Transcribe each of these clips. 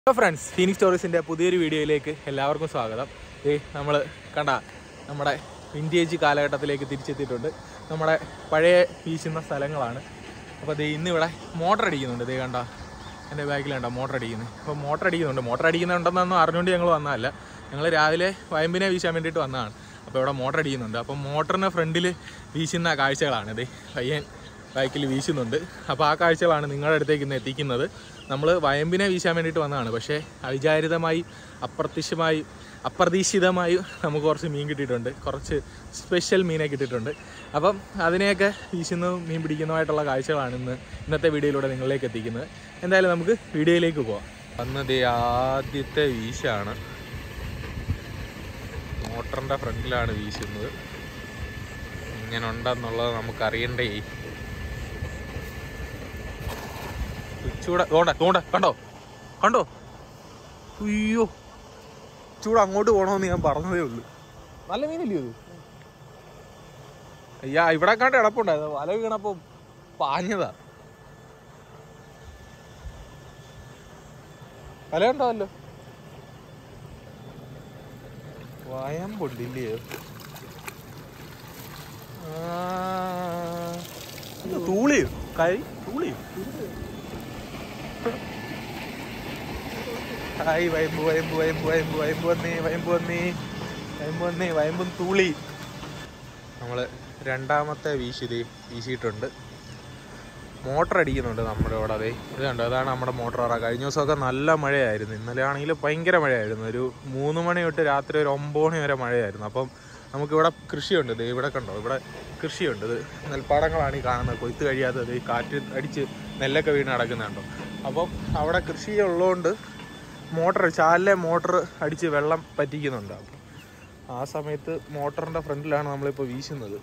Hello friends Phoenix സ്റ്റോറീസിൻ്റെ പുതിയൊരു വീഡിയോയിലേക്ക് എല്ലാവർക്കും സ്വാഗതം ഏ നമ്മൾ കണ്ട നമ്മുടെ വിൻറ്റേജ് കാലഘട്ടത്തിലേക്ക് തിരിച്ചെത്തിയിട്ടുണ്ട് നമ്മുടെ പഴയ വീശുന്ന സ്ഥലങ്ങളാണ് അപ്പോൾ ദേ ഇന്നിവിടെ മോട്ടർ അടിക്കുന്നുണ്ട് ദേ കണ്ട എൻ്റെ ബാക്കിൽ കണ്ട മോട്ടർ അടിക്കുന്നത് അപ്പോൾ മോട്ടർ അടിക്കുന്നുണ്ട് മോട്ടർ അടിക്കുന്നുണ്ടെന്നൊന്നും അറിഞ്ഞുകൊണ്ട് ഞങ്ങൾ വന്നതല്ല ഞങ്ങൾ രാവിലെ വയമ്പിനെ വീശാൻ വേണ്ടിയിട്ട് വന്നതാണ് അപ്പോൾ ഇവിടെ മോട്ടർ അടിക്കുന്നുണ്ട് അപ്പോൾ മോട്ടറിന് ഫ്രണ്ടിൽ വീശുന്ന കാഴ്ചകളാണ് ഇത് പയ്യൻ ബൈക്കിൽ വീശുന്നുണ്ട് അപ്പോൾ ആ കാഴ്ചകളാണ് നിങ്ങളുടെ അടുത്തേക്ക് ഇന്ന് എത്തിക്കുന്നത് നമ്മൾ വയമ്പിനെ വീശാൻ വേണ്ടിയിട്ട് വന്നതാണ് പക്ഷേ അവിചാരിതമായി അപ്രത്യക്ഷമായി അപ്രതീക്ഷിതമായി നമുക്ക് കുറച്ച് മീൻ കിട്ടിയിട്ടുണ്ട് കുറച്ച് സ്പെഷ്യൽ മീനെ കിട്ടിയിട്ടുണ്ട് അപ്പം അതിനെയൊക്കെ വീശുന്നതും മീൻ പിടിക്കുന്നതുമായിട്ടുള്ള കാഴ്ചകളാണ് ഇന്ന് ഇന്നത്തെ വീഡിയോയിലൂടെ നിങ്ങളിലേക്ക് എത്തിക്കുന്നത് എന്തായാലും നമുക്ക് വീഡിയോയിലേക്ക് പോവാം അന്നത് ആദ്യത്തെ വീശാണ് മോട്ടറിൻ്റെ ഫ്രണ്ടിലാണ് വീശുന്നത് ഇങ്ങനെ ഉണ്ടെന്നുള്ളത് നമുക്ക് അറിയണ്ടേ ചൂട തോണ്ട തോണ്ട കണ്ടോ കണ്ടോ അയ്യോ ചൂട് അങ്ങോട്ട് പോകണമെന്ന് ഞാൻ പറഞ്ഞതേ ഉള്ളൂ നല്ല മീനില്ലേ ഇത് അയ്യാ ഇവിടെ കണ്ട് കിടപ്പുണ്ടായത് വല വീണപ്പോ പാഞ്ഞതാ വല ഉണ്ടാവല്ലോ വയം പൊണ്ടില്ലേ തൂളിയോ കൈ തൂളിയോ ഹായ് വയമ്പ് വയമ്പ് വയമ്പ് വയമ്പ് വയമ്പ് വന്നേ വയമ്പ് വന്നേ വയമ്പ് വന്നേ വയമ്പും തൂളി നമ്മൾ രണ്ടാമത്തെ വീശി വീശിയിട്ടുണ്ട് മോട്ടർ അടിക്കുന്നുണ്ട് നമ്മുടെ ഇവിടെ അതെ ഇത് കണ്ടോ അതാണ് നമ്മുടെ മോട്ടർ പറ കഴിഞ്ഞ ദിവസമൊക്കെ നല്ല മഴയായിരുന്നു ഇന്നലെ ആണെങ്കിൽ ഭയങ്കര മഴയായിരുന്നു ഒരു മൂന്ന് മണി തൊട്ട് രാത്രി ഒരു ഒമ്പത് മണി വരെ മഴയായിരുന്നു അപ്പം നമുക്കിവിടെ കൃഷിയുണ്ട് ഇത് ഇവിടെ കണ്ടോ ഇവിടെ കൃഷിയുണ്ട് ഇത് നെൽപ്പാടങ്ങളാണ് ഈ കാണുന്നത് കൊയ്ത്ത് കഴിയാത്തത് ഈ കാറ്റ് അടിച്ച് നെല്ലൊക്കെ വീണ് നടക്കുന്നുണ്ടോ അപ്പം അവിടെ കൃഷി ഉള്ളതുകൊണ്ട് മോട്ടർ ചാലിലെ മോട്ടർ അടിച്ച് വെള്ളം പറ്റിക്കുന്നുണ്ട് അപ്പം ആ സമയത്ത് മോട്ടറിൻ്റെ ഫ്രണ്ടിലാണ് നമ്മളിപ്പോൾ വീശുന്നത്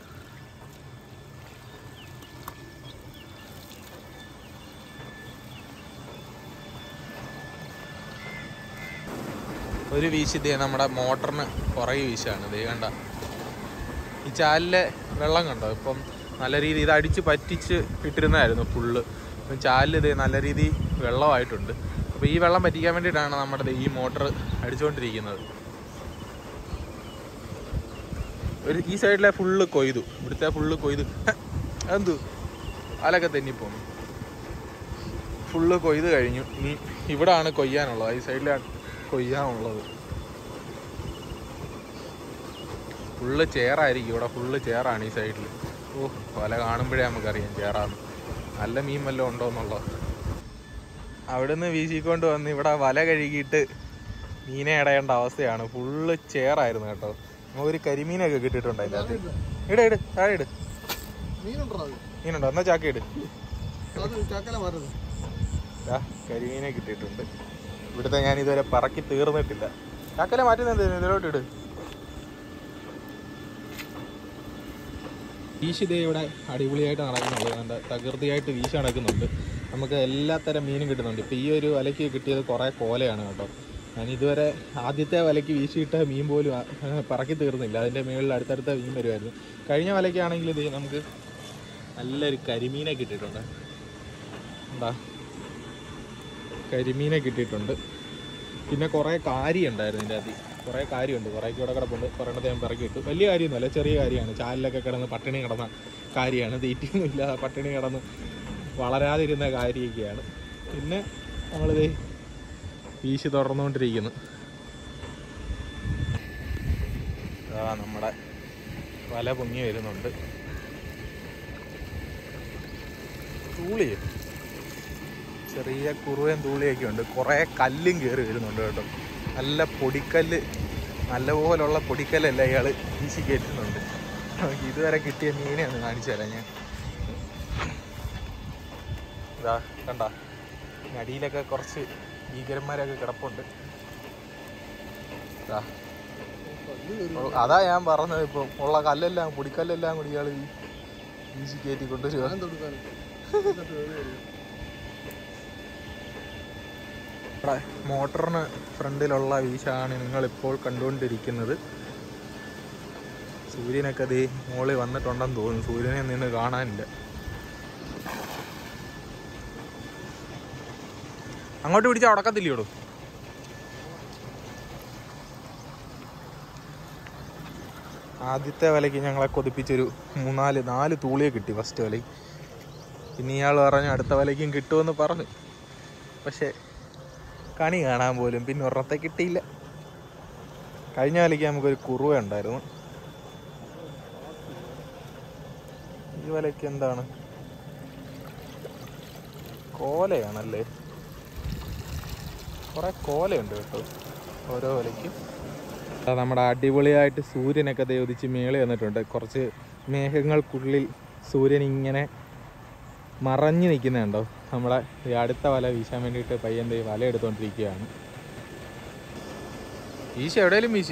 ഒരു വീശി ദേ നമ്മുടെ മോട്ടറിന് പുറകെ വീശാണ് ദേ കണ്ട ഈ ചാലിലെ വെള്ളം കണ്ടോ ഇപ്പം നല്ല രീതി ഇത് അടിച്ച് പറ്റിച്ച് ഇട്ടിരുന്നതായിരുന്നു ഫുള്ള് ഇപ്പം ചാലിൽ ഇതേ നല്ല രീതി വെള്ളമായിട്ടുണ്ട് അപ്പോൾ ഈ വെള്ളം പറ്റിക്കാൻ വേണ്ടിയിട്ടാണ് നമ്മുടെ ദേ ഈ മോട്ടർ അടിച്ചുകൊണ്ടിരിക്കുന്നത് ഒരു ഈ സൈഡിലെ ഫുള്ള് കൊയ്തു ഇവിടുത്തെ ഫുള്ള് കൊയ്തു ഹ, അതെന്തു അലൊക്കെ തെന്നിപ്പോന്നു ഫുള്ള് കൊയ്ത് കഴിഞ്ഞു ഇനി ഇവിടാണ് കൊയ്യാനുള്ളത് ഈ സൈഡിലാണ് കൊയ്യാനുള്ളത് ഫുള്ള് ചേറായിരിക്കും ഇവിടെ ഫുള്ള് ചേറാണ് ഈ സൈഡിൽ ഓ വല കാണുമ്പോഴേ നമുക്കറിയാം ചേറാന്ന് നല്ല മീൻ വല്ലതും ഉണ്ടോ എന്നുള്ളത് അവിടുന്ന് വീശിക്കൊണ്ട് വന്ന് ഇവിടെ വല കഴുകിയിട്ട് മീനെ ഇടയേണ്ട അവസ്ഥയാണ് ഫുള്ള് ചേറായിരുന്നു കേട്ടോ നമുക്കൊരു കരിമീനൊക്കെ കിട്ടിയിട്ടുണ്ട് അതിൻ്റെ അകത്ത് ഇട് ഇട് താഴെ ഇട് മീനുണ്ടോ അത്? മീനുണ്ടോ എന്നാ ചാക്ക ഇട് അത് ചക്കല മാറുന്നത് ദാ, കരിമീനെ കിട്ടിയിട്ടുണ്ട് ഇവിടുത്തെ ഞാൻ ഇതുവരെ പറക്കി തീർന്നിട്ടില്ല ചാക്കല മാറ്റുന്നത് ഇതിലോട്ട് ഇട് വീശ് ഇതേ ഇവിടെ അടിപൊളിയായിട്ട് നടക്കുന്നുണ്ട് നല്ല തകൃതിയായിട്ട് വീശ് നടക്കുന്നുണ്ട് നമുക്ക് എല്ലാത്തരം മീനും കിട്ടുന്നുണ്ട് ഇപ്പം ഈ ഒരു വലയ്ക്ക് കിട്ടിയത് കുറേ കോലയാണ് കേട്ടോ ഞാൻ ഇതുവരെ ആദ്യത്തെ വലയ്ക്ക് വീശിയിട്ട മീൻ പോലും ആ, പറക്കി തീർന്നില്ല അതിൻ്റെ മുകളിൽ അടുത്തടുത്ത മീൻ വരുമായിരുന്നു കഴിഞ്ഞ വലയ്ക്കാണെങ്കിൽ ഇത് നമുക്ക് നല്ലൊരു കരിമീനെ കിട്ടിയിട്ടുണ്ട് എന്താ കരിമീനെ കിട്ടിയിട്ടുണ്ട് പിന്നെ കുറേ കാരി ഉണ്ടായിരുന്നു ഇതിൻ്റെ അകത്ത് കുറേ കാര്യമുണ്ട് കുറേ ഇവിടെ കിടപ്പുണ്ട് കുറേണ്ണത്തെ ഞാൻ പിറക്കി വിട്ടു വലിയ കാര്യമൊന്നുമല്ല ചെറിയ കാര്യമാണ് ചാലിലൊക്കെ കിടന്ന് പട്ടിണി കിടന്ന കാര്യമാണ് തീറ്റയൊന്നുമില്ല പട്ടിണി കിടന്ന് വളരാതിരുന്ന കാര്യമൊക്കെയാണ് പിന്നെ നമ്മളിത് വീശി തുടർന്നുകൊണ്ടിരിക്കുന്നു ആ നമ്മുടെ വല പൊങ്ങി വരുന്നുണ്ട് തൂളിയോ ചെറിയ കുറുവയും തൂളിയൊക്കെ ഉണ്ട് കുറേ കല്ലും കയറി വരുന്നുണ്ട് കേട്ടോ നല്ല പൊടിക്കല്ല് നല്ലപോലുള്ള പൊടിക്കല്ലല്ല ഇയാൾ വീശി കയറ്റുന്നുണ്ട് നമുക്ക് ഇതുവരെ കിട്ടിയ മീനെ ഒന്ന് കാണിച്ചു തരാം ഞാൻ ഇതാ കണ്ട അടിയിലൊക്കെ കുറച്ച് ഭീകരന്മാരൊക്കെ കിടപ്പുണ്ട് ഇതാ ഉള്ള- അതാ ഞാൻ പറഞ്ഞത് ഇപ്പം ഉള്ള കല്ലെല്ലാം പൊടിക്കല്ലെല്ലാം കൂടി ഇയാൾ വീശി കയറ്റി കൊണ്ടുവരുക ഞാൻ തൊടുക്കാൻ ഇവിടെ മോട്ടറിന് ഫ്രണ്ടിലുള്ള വീശാണ് നിങ്ങൾ ഇപ്പോൾ കണ്ടുകൊണ്ടിരിക്കുന്നത് സൂര്യനൊക്കെ ദേ മോളിൽ വന്നിട്ടുണ്ടെന്ന് തോന്നുന്നു സൂര്യനെ നിന്ന് കാണാനില്ല അങ്ങോട്ട് പിടിച്ചാൽ ഉടക്കത്തില്ലയോടോ ആദ്യത്തെ വലയ്ക്ക് ഞങ്ങളെ കൊതിപ്പിച്ചൊരു മൂന്നാല് നാല് തൂളിയെ കിട്ടി ഫസ്റ്റ് വലയ്ക്ക് പിന്നെ ഇയാൾ പറഞ്ഞു അടുത്ത വലയ്ക്കും കിട്ടുമെന്ന് പറഞ്ഞു പക്ഷേ കണി കാണാൻ പോലും പിന്നെ ഒരെണ്ണത്തെ കിട്ടിയില്ല കഴിഞ്ഞ വലയ്ക്ക് നമുക്കൊരു കുറുവ ഉണ്ടായിരുന്നു ഈ വലയ്ക്ക് എന്താണ് കോലയാണല്ലേ കുറെ കോലയുണ്ട് കേട്ടോ ഓരോ വലയ്ക്കും അതാ നമ്മുടെ അടിപൊളിയായിട്ട് സൂര്യനൊക്കെ ദേ ഉദിച്ച് മേളി വന്നിട്ടുണ്ട് കുറച്ച് മേഘങ്ങൾക്കുള്ളിൽ സൂര്യൻ ഇങ്ങനെ മറഞ്ഞു നിൽക്കുന്നുണ്ടോ നമ്മളെ ഈ അടുത്ത വല വീശാൻ വേണ്ടിയിട്ട് പയ്യൻ ദേ വല എടുത്തോണ്ടിരിക്കുകയാണ് വീശ എവിടെയെങ്കിലും വീശ്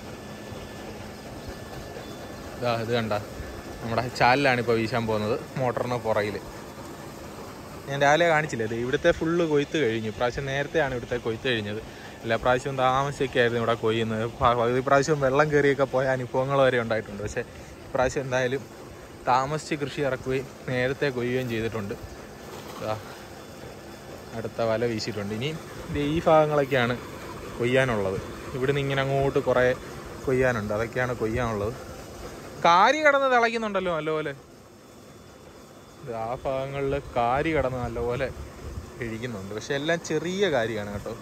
ഇതാ ഇത് കണ്ട നമ്മുടെ ചാലിലാണ് ഇപ്പോൾ വീശാൻ പോകുന്നത് മോട്ടറിന് പുറകിൽ ഞാൻ രാവിലെ കാണിച്ചില്ലേ ഇത് ഇവിടുത്തെ ഫുള്ള് കൊയ്ത്ത് കഴിഞ്ഞു ഇപ്രാവശ്യം നേരത്തെയാണ് ഇവിടുത്തെ കൊയ്ത്ത് കഴിഞ്ഞത് എല്ലാ പ്രാവശ്യവും താമസിച്ചൊക്കെയായിരുന്നു ഇവിടെ കൊയ്യുന്നത് പ- പകുതി പ്രാവശ്യം വെള്ളം കയറിയൊക്കെ പോയ അനുഭവങ്ങൾ വരെ ഉണ്ടായിട്ടുണ്ട് പക്ഷേ ഇപ്രാവശ്യം എന്തായാലും താമസിച്ച് കൃഷി ഇറക്കുകയും നേരത്തെ കൊയ്യുകയും ചെയ്തിട്ടുണ്ട് ദാ അടുത്ത വല വീശിയിട്ടുണ്ട് ഇനിയും ദേ ഈ ഭാഗങ്ങളൊക്കെയാണ് കൊയ്യാനുള്ളത് ഇവിടുന്ന് ഇങ്ങനെ അങ്ങോട്ട് കുറേ കൊയ്യാനുണ്ട് അതൊക്കെയാണ് കൊയ്യാനുള്ളത് കാരി കിടന്ന് തിളയ്ക്കുന്നുണ്ടല്ലോ നല്ലപോലെ ഇത് ആ ഭാഗങ്ങളിൽ കാരി കിടന്ന് നല്ലപോലെ കഴിക്കുന്നുണ്ട് പക്ഷെ എല്ലാം ചെറിയ കാര്യമാണ് കേട്ടോ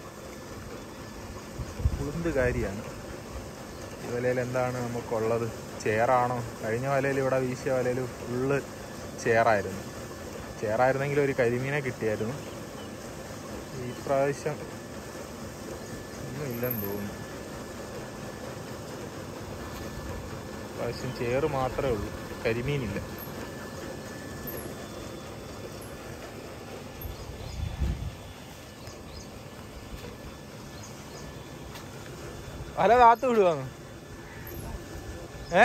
ഉളുന്ത് കാര്യമാണ് ഈ വലയിൽ എന്താണ് നമുക്കുള്ളത് ചേറാണോ കഴിഞ്ഞ വലയിൽ ഇവിടെ വീശിയ വലയിൽ ഫുള്ള് ചേറായിരുന്നു ചേറായിരുന്നെങ്കിൽ ഒരു കരിമീനെ കിട്ടിയായിരുന്നു ഈ പ്രാവശ്യം ഒന്നും ഇല്ലെന്ന് തോന്നുന്നു പ്രാവശ്യം ചേറ് മാത്രമേ ഉള്ളൂ കരിമീനില്ല വല താത്ത് വിടുവാന്ന് ഏ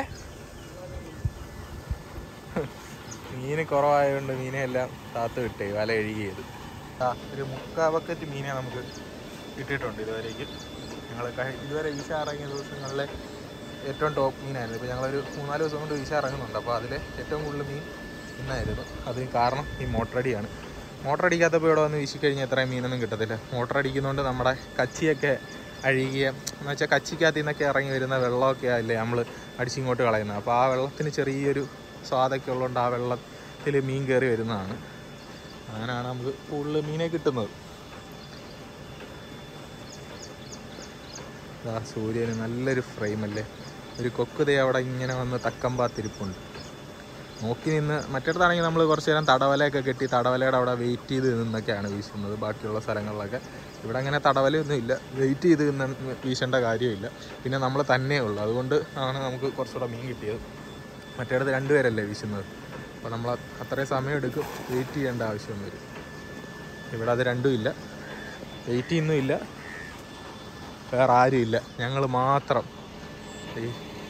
മീന് കുറവായതുകൊണ്ട് മീനെ എല്ലാം താത്ത് വിട്ടേ വല കഴുകിയത് ആ ഒരു മുക്കാ ബക്കറ്റ് മീനെ നമുക്ക് കിട്ടിയിട്ടുണ്ട് ഇതുവരേക്ക് ഞങ്ങൾ ഇതുവരെ വീശ ഇറങ്ങിയ ദിവസങ്ങളിലെ ഏറ്റവും ടോപ്പ് മീനായിരുന്നു ഇപ്പോൾ ഞങ്ങളൊരു മൂന്നാല് ദിവസം കൊണ്ട് വീശ ഇറങ്ങുന്നുണ്ട് അപ്പോൾ അതിൽ ഏറ്റവും കൂടുതൽ മീൻ ഇന്നായിരുന്നു അതിന് കാരണം ഈ മോട്ടറടിയാണ് മോട്ടർ അടിക്കാത്തപ്പോൾ ഇവിടെ വന്ന് വീശിക്കഴിഞ്ഞാൽ എത്രയും മീനൊന്നും കിട്ടത്തില്ല മോട്ടർ അടിക്കുന്നതുകൊണ്ട് നമ്മുടെ കച്ചിയൊക്കെ അഴുകിയ എന്ന് വെച്ചാൽ കച്ചിക്കകത്ത് നിന്നൊക്കെ ഇറങ്ങി വരുന്ന വെള്ളമൊക്കെ അല്ലേ നമ്മൾ അടിച്ചിങ്ങോട്ട് കളയുന്നത് അപ്പോൾ ആ വെള്ളത്തിന് ചെറിയൊരു സ്വാദൊക്കെ ഉള്ളതുകൊണ്ട് ആ വെള്ളത്തിൽ മീൻ കയറി വരുന്നതാണ് അങ്ങനെയാണ് നമുക്ക് കൂടുതൽ മീനെ കിട്ടുന്നത് ആ സൂര്യന് നല്ലൊരു ഫ്രെയിമല്ലേ ഒരു കൊക്ക് ദേ അവിടെ ഇങ്ങനെ വന്ന് തക്കം പാത്തിരിപ്പുണ്ട് നോക്കി നിന്ന് മറ്റിടത്താണെങ്കിൽ നമ്മൾ കുറച്ച് നേരം തടവലയൊക്കെ കെട്ടി തടവലയുടെ അവിടെ വെയിറ്റ് ചെയ്ത് നിന്നൊക്കെയാണ് വീശുന്നത് ബാക്കിയുള്ള സ്ഥലങ്ങളിലൊക്കെ ഇവിടെ അങ്ങനെ തടവലയൊന്നും ഇല്ല വെയിറ്റ് ചെയ്ത് നിന്ന് വീശേണ്ട കാര്യമില്ല പിന്നെ നമ്മൾ തന്നെ ഉള്ളു അതുകൊണ്ട് ആണ് നമുക്ക് കുറച്ചുകൂടെ മീൻ കിട്ടിയത് മറ്റേടത്ത് രണ്ടുപേരല്ലേ വീശുന്നത് അപ്പോൾ നമ്മൾ അത്രയും സമയം എടുക്കും വെയിറ്റ് ചെയ്യേണ്ട ആവശ്യം വരും ഇവിടെ അത് രണ്ടും ഇല്ല വെയിറ്റ് ചെയ്യുന്നും ഇല്ല വേറെ ആരും ഇല്ല ഞങ്ങൾ മാത്രം ഈ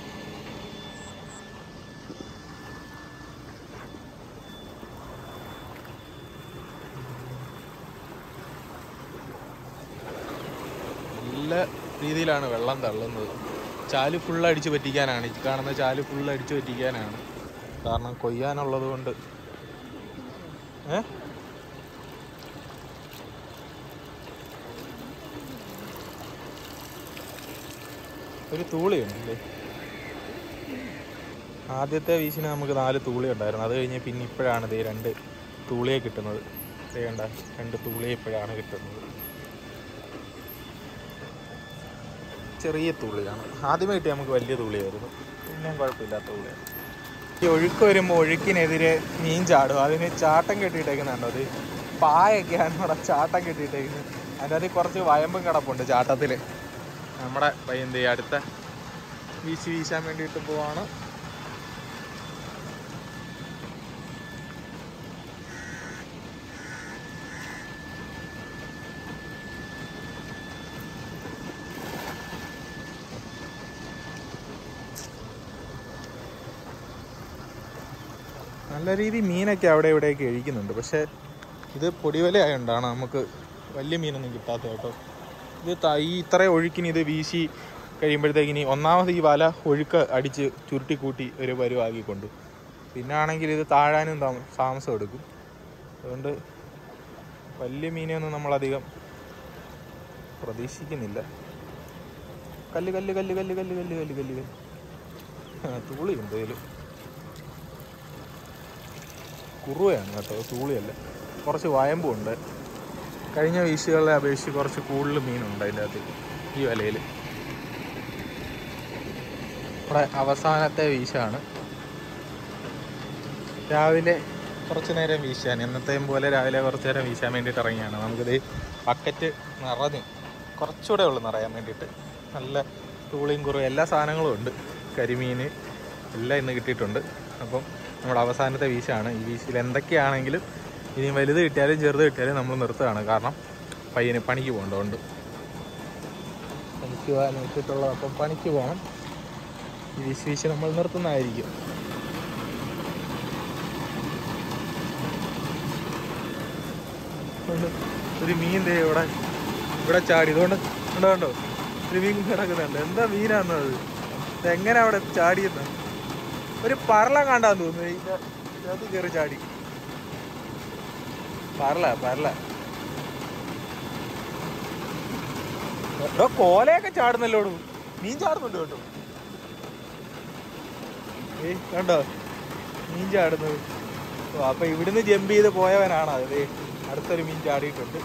നല്ല രീതിയിലാണ് വെള്ളം തള്ളുന്നത് ചാല് ഫുള്ള് അടിച്ച് പറ്റിക്കാനാണ് ഈ കാണുന്ന ചാല് ഫുള്ള് അടിച്ച് പറ്റിക്കാനാണ് കാരണം കൊയ്യാനുള്ളത് കൊണ്ട് ഏ ഒരു തൂളിയുണ്ടല്ലേ ആദ്യത്തെ വീശിന് നമുക്ക് നാല് തൂളി ഉണ്ടായിരുന്നു അത് കഴിഞ്ഞ് പിന്നെ ഇപ്പോഴാണ് ദേ രണ്ട് തൂളിയെ കിട്ടുന്നത് ദേ കണ്ട രണ്ട് തൂളിയെ ഇപ്പോഴാണ് കിട്ടുന്നത് ചെറിയ തുള്ളിയാണ് ആദ്യമേ കിട്ടിയ നമുക്ക് വലിയ തുള്ളിയായിരുന്നു പിന്നെയും കുഴപ്പമില്ലാത്ത തുള്ളിയാണ് ഈ ഒഴുക്ക് വരുമ്പോൾ ഒഴുക്കിനെതിരെ മീൻ ചാടും അതിന് ചാട്ടം കെട്ടിയിട്ടേക്കുന്നുണ്ടോ അത് പായൊക്കെയാണ് ഇവിടെ ചാട്ടം കെട്ടിയിട്ടേക്കുന്നത് അതിൻ്റെ അതിൽ കുറച്ച് വയമ്പും കിടപ്പുണ്ട് ചാട്ടത്തിൽ നമ്മുടെ പയ്യന്ത് അടുത്ത വീശി വീശാൻ വേണ്ടിയിട്ട് പോവാണ് നല്ല രീതിയിൽ മീനൊക്കെ അവിടെ ഇവിടെയൊക്കെ കഴിക്കുന്നുണ്ട് പക്ഷേ ഇത് പൊടിവല ആയതുകൊണ്ടാണ് നമുക്ക് വലിയ മീനൊന്നും കിട്ടാത്തത് കേട്ടോ ഇത് ത- ഈ ഇത്രയും ഒഴുക്കിന് ഇത് വീശി കഴിയുമ്പോഴത്തേക്കിനി ഒന്നാമത് ഈ വല ഒഴുക്ക് അടിച്ച് ചുരുട്ടി കൂട്ടി ഒരു പരുവാക്കിക്കൊണ്ട് പിന്നെ ആണെങ്കിൽ ഇത് താഴാനും താമ- താമസം എടുക്കും അതുകൊണ്ട് വലിയ മീനെയൊന്നും നമ്മളധികം പ്രതീക്ഷിക്കുന്നില്ല കല്ല് കല്ല് കല്ല് കല്ല് കല്ല് കല്ല് കല്ല് കല്ല് കല്ല് ആ, തൂളിയുണ്ട് ഇതിൽ കുറുവയാണ് കേട്ടോ തൂളിയല്ല കുറച്ച് വയമ്പുണ്ട് കഴിഞ്ഞ വീശുകളെ അപേക്ഷിച്ച് കുറച്ച് കൂടുതൽ മീനുണ്ട് അതിൻ്റെ അകത്ത് ഈ വലയിൽ നമ്മുടെ അവസാനത്തെ വീശാണ് രാവിലെ കുറച്ച് നേരം വീശാൻ എന്നത്തെയും പോലെ രാവിലെ കുറച്ച് നേരം വീശാൻ വേണ്ടിയിട്ട് ഇറങ്ങിയാണ് നമുക്കിത് ബക്കറ്റ് നിറഞ്ഞ് കുറച്ചുകൂടെ ഉള്ളു നിറയാൻ വേണ്ടിയിട്ട് നല്ല തൂളിയും കുറവും എല്ലാ സാധനങ്ങളും ഉണ്ട് കരിമീൻ എല്ലാം ഇന്ന് കിട്ടിയിട്ടുണ്ട് അപ്പം നമ്മുടെ അവസാനത്തെ വീശാണ് ഈ വീശിൽ എന്തൊക്കെയാണെങ്കിലും ഇനി വലുത് കിട്ടിയാലും ചെറുത് കിട്ടിയാലും നമ്മൾ നിർത്തുകയാണ് കാരണം പയ്യന് പണിക്ക് പോകേണ്ടതുകൊണ്ട് പണിക്ക് പോകാൻ നിർത്തിയിട്ടുള്ളത് അപ്പം പണിക്ക് പോകണം ഈ വീശി വീശി നമ്മൾ നിർത്തുന്നതായിരിക്കും ഉണ്ട്. ഒരു മീൻ ദേ ഇവിടെ ഇവിടെ ചാടി ഇതുകൊണ്ട് കണ്ടോ കണ്ടോ ഒരു മീൻ കിടക്കുന്നുണ്ട് എന്താ മീനാന്ന് അത് ഇത് എങ്ങനെ അവിടെ ചാടിയെന്ന് ഒരു പറള കണ്ടാന്ന് തോന്നുന്നു ഇതിന്റെ അത് കയറി ചാടി പറല പറല എടോ കോലയൊക്കെ ചാടുന്നല്ലോടു മീൻ ചാടുന്നുണ്ട് കേട്ടോ ഏയ് കണ്ടോ മീൻ ചാടുന്നത് ഓ അപ്പൊ ഇവിടുന്ന് ജമ്പ് ചെയ്ത് പോയവനാണ് അത് ദേ അടുത്തൊരു മീൻ ചാടിയിട്ടുണ്ട്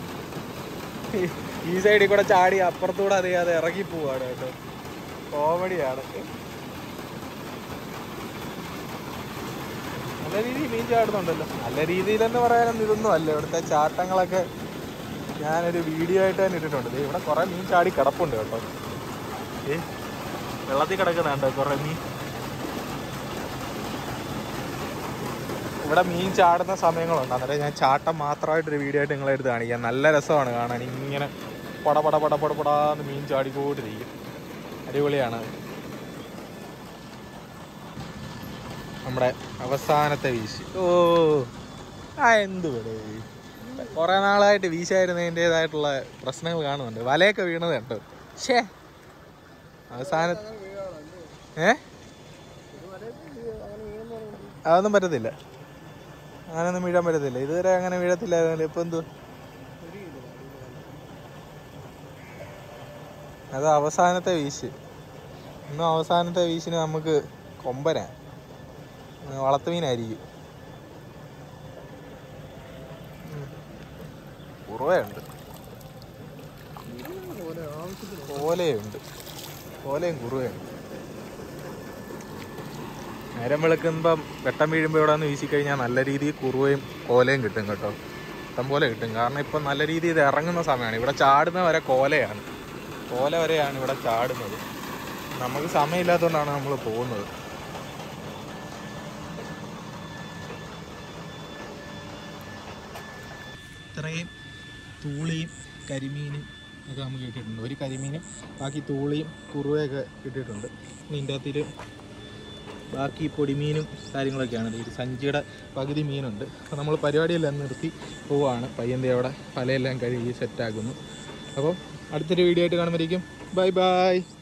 ഈ സൈഡിൽ കൂടെ ചാടി അപ്പുറത്തൂടെ അറിയാതെ ഇറങ്ങി പോവാണ് കേട്ടോ കോമഡിയാണ് നല്ല രീതിയിൽ മീൻ ചാടുന്നുണ്ടല്ലോ നല്ല രീതിയിലെന്ന് പറയാനൊന്നും ഇതൊന്നും അല്ല ഇവിടുത്തെ ചാട്ടങ്ങളൊക്കെ ഞാനൊരു വീഡിയോ ആയിട്ട് തന്നെ ഇട്ടിട്ടുണ്ട് ദേ ഇവിടെ കുറേ മീൻ ചാടി കിടപ്പുണ്ട് കേട്ടോ ഏ വെള്ളത്തിൽ കിടക്കുന്നുണ്ട് കുറേ മീൻ ഇവിടെ മീൻ ചാടുന്ന സമയങ്ങളുണ്ട് അന്നേരം ഞാൻ ചാട്ടം മാത്രമായിട്ടൊരു വീഡിയോ ആയിട്ട് നിങ്ങളെ എടുത്ത് കാണിക്കാം നല്ല രസമാണ് കാണാൻ ഇങ്ങനെ പട പട പട പട പടാന്ന് മീൻ ചാടിക്കൊണ്ടിരിക്കും അടിപൊളിയാണ് നമ്മുടെ അവസാനത്തെ വീശ് ഓ ആ എന്ത് ഇവിടെ കുറേ നാളായിട്ട് വീശായിരുന്നതിൻ്റെതായിട്ടുള്ള പ്രശ്നങ്ങൾ കാണുന്നുണ്ട് വലയൊക്കെ വീണത് കേട്ടോ ഷേ അവസാന ഏ അതൊന്നും പറ്റത്തില്ല അങ്ങനെയൊന്നും വീഴാൻ പറ്റത്തില്ല ഇതുവരെ അങ്ങനെ വീഴത്തില്ലായിരുന്നല്ലോ ഇപ്പൊ എന്തു അത് അവസാനത്തെ വീശ് ഇന്നും അവസാനത്തെ വീശിന് നമുക്ക് കൊമ്പനാ ഉം, വളർത്തുമീനായിരിക്കും ഉം. ഉറവയുണ്ട് പോലെ ആവശ്യത്തിന് ഓലയുണ്ട് ഓലയും കുറുവയുണ്ട് നേരം വെളുക്കുമ്പം വെട്ടം വീഴുമ്പോൾ ഇവിടെ നിന്ന് വീശിക്കഴിഞ്ഞാൽ നല്ല രീതിയിൽ കുറുവയും കോലയും കിട്ടും കേട്ടോ ഇഷ്ടം പോലെ കിട്ടും കാരണം ഇപ്പം നല്ല രീതിയിൽ ഇത് ഇറങ്ങുന്ന സമയമാണ് ഇവിടെ ചാടുന്ന വരെ കോലയാണ് കോല വരെയാണ് ഇവിടെ ചാടുന്നത് നമുക്ക് സമയമില്ലാത്തതുകൊണ്ടാണ് നമ്മൾ പോകുന്നത് ഇത്രയും തൂളിയും കരിമീനും ഒക്കെ നമുക്ക് കിട്ടിയിട്ടുണ്ട് ഒരു കരിമീനും ബാക്കി തൂളിയും കുറുവയൊക്കെ കിട്ടിയിട്ടുണ്ട് ഇനി ഇതിൻ്റെ അകത്തിൽ ബാക്കി പൊടിമീനും കാര്യങ്ങളൊക്കെയാണ് ഇത്. ഒരു സഞ്ചിയുടെ പകുതി മീനുണ്ട് അപ്പോൾ നമ്മൾ പരിപാടിയെല്ലാം നിർത്തി പോവാണ് പയ്യൻ്റെ അവിടെ പലയെല്ലാം കഴുകി സെറ്റാക്കുന്നു അപ്പോൾ അടുത്തൊരു വീഡിയോ ആയിട്ട് കാണുമ്പോഴേക്കും ബൈ ബൈ